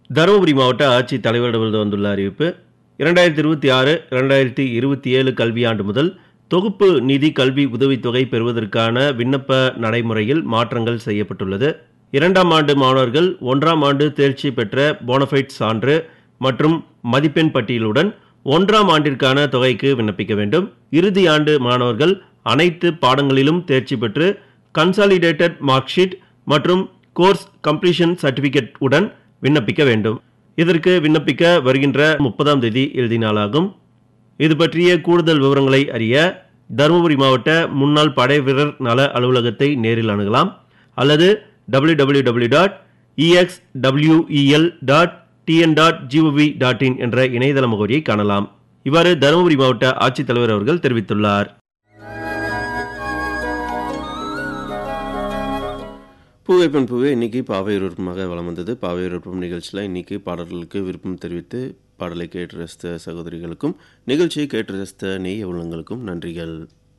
தருமபுரி மாவட்ட ஆட்சித் தலைவரிடமிருந்து வந்துள்ள அறிவிப்பு இரண்டாயிரத்தி இருபத்தி ஆறு இரண்டாயிரத்தி இருபத்தி ஏழு கல்வியாண்டு முதல் தொகுப்பு நிதி கல்வி உதவித்தொகை பெறுவதற்கான விண்ணப்ப நடைமுறையில் மாற்றங்கள் செய்யப்பட்டுள்ளது இரண்டாம் ஆண்டு மாணவர்கள் ஒன்றாம் ஆண்டு தேர்ச்சி பெற்ற போனஃபைட் சான்று மற்றும் மதிப்பெண் பட்டியலுடன் ஒன்றாம் ஆண்டிற்கான தொகைக்கு விண்ணப்பிக்க வேண்டும் இறுதி ஆண்டு மாணவர்கள் அனைத்து பாடங்களிலும் தேர்ச்சி பெற்று கன்சாலிடேட்டட் மார்க் ஷீட் மற்றும் கோர்ஸ் கம்ப்ளீஷன் சர்டிபிகேட் உடன் விண்ணப்பிக்க வேண்டும் இதற்கு விண்ணப்பிக்க வருகின்ற முப்பதாம் தேதி இறுதி நாளாகும் இது பற்றிய கூடுதல் விவரங்களை அறிய தருமபுரி மாவட்ட முன்னாள் படை வீரர் நல அலுவலகத்தை நேரில் அணுகலாம் அல்லது W W W dot EXWEL dot TN dot GOV dot in என்ற இணையதள முகவரியை காணலாம் இவ்வாறு தருமபுரி மாவட்ட ஆட்சித்தலைவர் அவர்கள் தெரிவித்துள்ளார் பூவை பெண் பூவே இன்னைக்கு பாவை விருப்பமாக வளம் வந்தது பாவை விருப்பம் நிகழ்ச்சியில் இன்னைக்கு பாடல்களுக்கு விருப்பம் தெரிவித்து பாடலை கேட்டு ரசித்த சகோதரிகளுக்கும் நிகழ்ச்சியை கேட்டு ரசித்த நெய்ய உள்ளங்களுக்கும் நன்றிகள்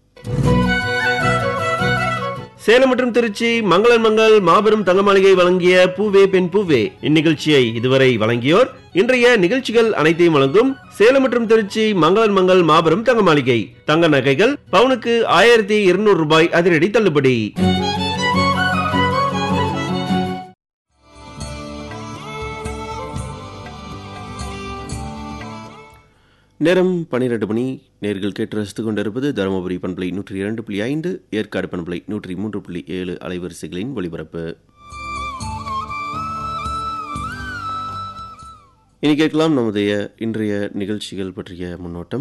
சேலம் மற்றும் திருச்சி மங்களன் மங்கள் மாபெரும் தங்க மாளிகை வழங்கிய பூவே பெண் பூவே இந்நிகழ்ச்சியை இதுவரை வழங்கியோர் இன்றைய நிகழ்ச்சிகள் அனைத்தையும் வழங்கும் சேலம் மற்றும் திருச்சி மங்களன் மங்கள் மாபெரும் தங்க மாளிகை தங்க நகைகள் பவுனுக்கு ஆயிரத்தி இருநூறு ரூபாய் அதிரடி தள்ளுபடி நேரம் பன்னிரண்டு மணி நேர்கள் கேட்டு ரசித்துக் கொண்டிருப்பது தருமபுரி பண்பலை நூற்றி இரண்டு புள்ளி ஐந்து ஏற்காடு பண்பலை நூற்றி மூன்று புள்ளி ஏழு அலைவரிசைகளின் ஒளிபரப்பு இனி கேட்கலாம் நம்முடைய இன்றைய நிகழ்ச்சிகள் பற்றிய முன்னோட்டம்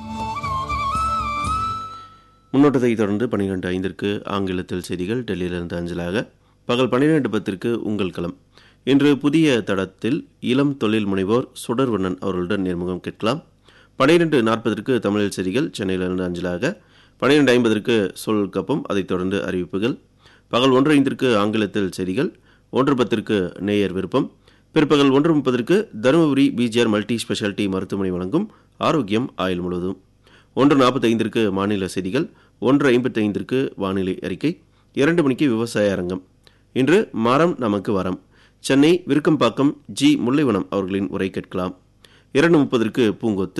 முன்னோட்டத்தை தொடர்ந்து பன்னிரெண்டு ஐந்திற்கு ஆங்கிலத்தில் செய்திகள் டெல்லியிலிருந்து அஞ்சலாக பகல் பன்னிரெண்டு பத்திற்கு உங்கள் களம் இன்று புதிய தடத்தில் இளம் தொழில் முனைவோர் சுடர்வண்ணன் அவர்களுடன் நேர்முகம் கேட்கலாம் பன்னிரெண்டு நாற்பதற்கு தமிழில் செய்திகள் சென்னையிலிருந்து அஞ்சலாக பன்னிரெண்டு ஐம்பதற்கு சொல் கப்பம் அதைத் தொடர்ந்து அறிவிப்புகள் பகல் ஒன்று ஐந்திற்கு ஆங்கிலத்தில் செய்திகள் ஒன்று பத்திற்கு நேயர் விருப்பம் பிற்பகல் ஒன்று முப்பதற்கு தருமபுரி பிஜிஆர் மல்டி ஸ்பெஷாலிட்டி மருத்துவமனை வழங்கும் ஆரோக்கியம் ஆயுள் முழுவதும் ஒன்று நாற்பத்தைந்திற்கு மாநில செய்திகள் ஒன்று ஐம்பத்தைந்திற்கு வானிலை அறிக்கை இரண்டு மணிக்கு விவசாய அரங்கம் இன்று மரம் நமக்கு வரம் சென்னை விருக்கம்பாக்கம் ஜி முல்லைவனம் அவர்களின் உரை கேட்கலாம் இரண்டு முப்பதற்கு பூங்கொத்து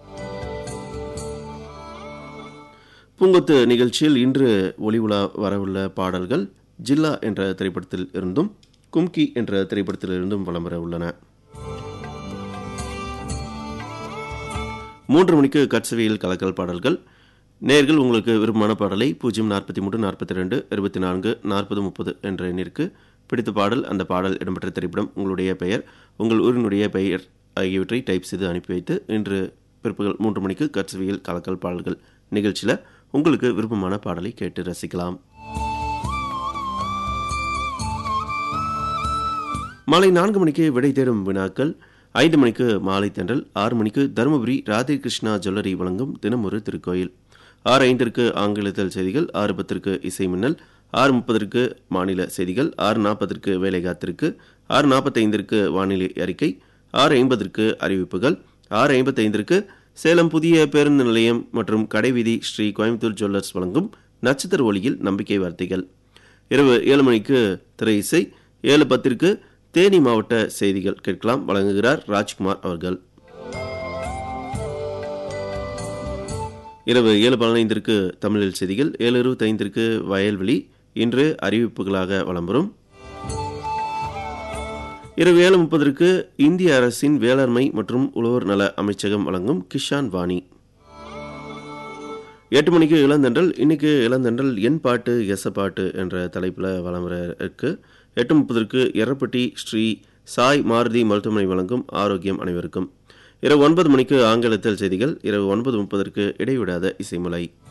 பூங்கொத்து நிகழ்ச்சியில் இன்று ஒளி உலா வரவுள்ள பாடல்கள் ஜில்லா என்ற திரைப்படத்தில் இருந்தும் கும்கி என்ற திரைப்படத்தில் இருந்தும் வலம் வர உள்ளன மூன்று மணிக்கு கட்சவியில் கலக்கல் பாடல்கள் நேர்கள் உங்களுக்கு விருப்பமான பாடலை பூஜ்ஜியம் நாற்பத்தி மூன்று நாற்பத்தி ரெண்டு இருபத்தி நான்கு நாற்பது முப்பது என்ற எண்ணிற்கு பிடித்த பாடல் அந்த பாடல் இடம்பெற்ற திரைப்படம் உங்களுடைய பெயர் உங்கள் ஊரினுடைய பெயர் ஆகியவற்றை டைப் செய்து அனுப்பி வைத்து இன்று பிற்பகல் மூன்று மணிக்கு கட்சவியில் கலக்கல் பாடல்கள் நிகழ்ச்சியில் உங்களுக்கு விருப்பமான பாடலை கேட்டு ரசிக்கலாம் மாலை நான்கு மணிக்கு விடை தேடும் வினாக்கள் ஐந்து மணிக்கு மாலை தென்றல் ஆறு மணிக்கு தருமபுரி ராதே கிருஷ்ணா ஜுவல்லரி வழங்கும் தினமொரு திருக்கோயில் ஆறு ஐந்திற்கு ஆங்கிலத்தில் செய்திகள் ஆறு பத்திற்கு இசை மின்னல் ஆறு முப்பதற்கு மாநில செய்திகள் ஆறு நாற்பதற்கு வேலை காத்திருக்கு ஆறு நாற்பத்தைந்திற்கு வானிலை அறிக்கை ஆறு ஐம்பதற்கு அறிவிப்புகள் ஆறு ஐம்பத்தைந்திற்கு சேலம் புதிய பேருந்து நிலையம் மற்றும் கடைவீதி ஸ்ரீ கோயம்புத்தூர் ஜுவல்லர்ஸ் வழங்கும் நட்சத்திர ஒளியில் நம்பிக்கை வார்த்தைகள் இரவு ஏழு மணிக்கு திரை இசை ஏழு பத்திற்கு தேனி மாவட்ட செய்திகள் கேட்கலாம் வழங்குகிறார் ராஜ்குமார் அவர்கள் இரவு ஏழு பதினைந்திற்கு தமிழில் செய்திகள் ஏழு இருபத்தைந்திற்கு வயல்வெளி இன்று அறிவிப்புகளாக வளம்பெறும் இரவு ஏழு முப்பதற்கு இந்திய அரசின் வேளாண்மை மற்றும் உழவர் நல அமைச்சகம் வழங்கும் கிஷான் வாணி எட்டு மணிக்கு இளந்தண்டல் இன்னைக்கு இளந்தண்டல் என் பாட்டு எச பாட்டு என்ற தலைப்பில் வலம் வர இருக்கு எட்டு முப்பதற்கு எரப்பட்டி ஸ்ரீ சாய் மாருதி மருத்துவமனை வழங்கும் ஆரோக்கியம் அனைவருக்கும் இரவு ஒன்பது மணிக்கு ஆங்கிலத்தில் செய்திகள் இரவு ஒன்பது முப்பதற்கு இடைவிடாத இசைமுலை